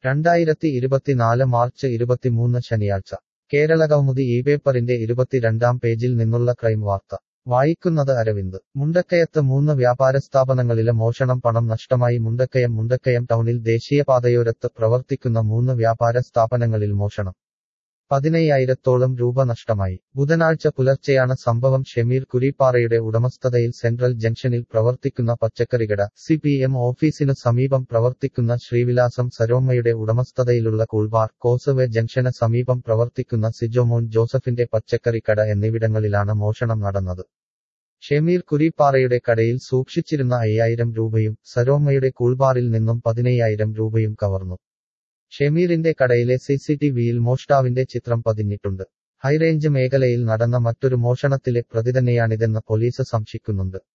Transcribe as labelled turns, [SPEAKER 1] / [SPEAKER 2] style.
[SPEAKER 1] രണ്ടായിരത്തി ഇരുപത്തിനാല് മാർച്ച് ഇരുപത്തിമൂന്ന് ശനിയാഴ്ച കേരളകൗമുദി ഈ പേപ്പറിന്റെ ഇരുപത്തിരണ്ടാം പേജിൽ നിന്നുള്ള ക്രൈം വാർത്ത വായിക്കുന്നത് അരവിന്ദ് മുണ്ടക്കയത്ത് മൂന്ന് വ്യാപാര സ്ഥാപനങ്ങളിലെ മോഷണം പണം നഷ്ടമായി മുണ്ടക്കയം മുണ്ടക്കയം ടൗണിൽ ദേശീയപാതയോരത്ത് പ്രവർത്തിക്കുന്ന മൂന്ന് വ്യാപാര സ്ഥാപനങ്ങളിൽ മോഷണം പതിനയ്യായിരത്തോളം രൂപ നഷ്ടമായി ബുധനാഴ്ച പുലർച്ചെയാണ് സംഭവം ഷെമീർ കുരിപ്പാറയുടെ ഉടമസ്ഥതയിൽ സെൻട്രൽ ജംഗ്ഷനിൽ പ്രവർത്തിക്കുന്ന പച്ചക്കറികട സി പി എം ഓഫീസിനു സമീപം പ്രവർത്തിക്കുന്ന ശ്രീവിലാസം സരോമ്മയുടെ ഉടമസ്ഥതയിലുള്ള കൂൾബാർ കോസവെ ജംഗ്ഷന് സമീപം പ്രവർത്തിക്കുന്ന സിജോമോൻ ജോസഫിന്റെ പച്ചക്കറിക്കട എന്നിവിടങ്ങളിലാണ് മോഷണം നടന്നത് ഷെമീർ കുരിപ്പാറയുടെ കടയിൽ സൂക്ഷിച്ചിരുന്ന അയ്യായിരം രൂപയും സരോമ്മയുടെ കൂൾബാറിൽ നിന്നും പതിനയ്യായിരം രൂപയും കവർന്നു ഷെമീറിന്റെ കടയിലെ സിസിടിവിയിൽ മോഷ്ടാവിന്റെ ചിത്രം പതിഞ്ഞിട്ടുണ്ട് ഹൈറേഞ്ച് മേഖലയിൽ നടന്ന മറ്റൊരു മോഷണത്തിലെ പ്രതി തന്നെയാണിതെന്ന് പോലീസ് സംശയിക്കുന്നുണ്ട്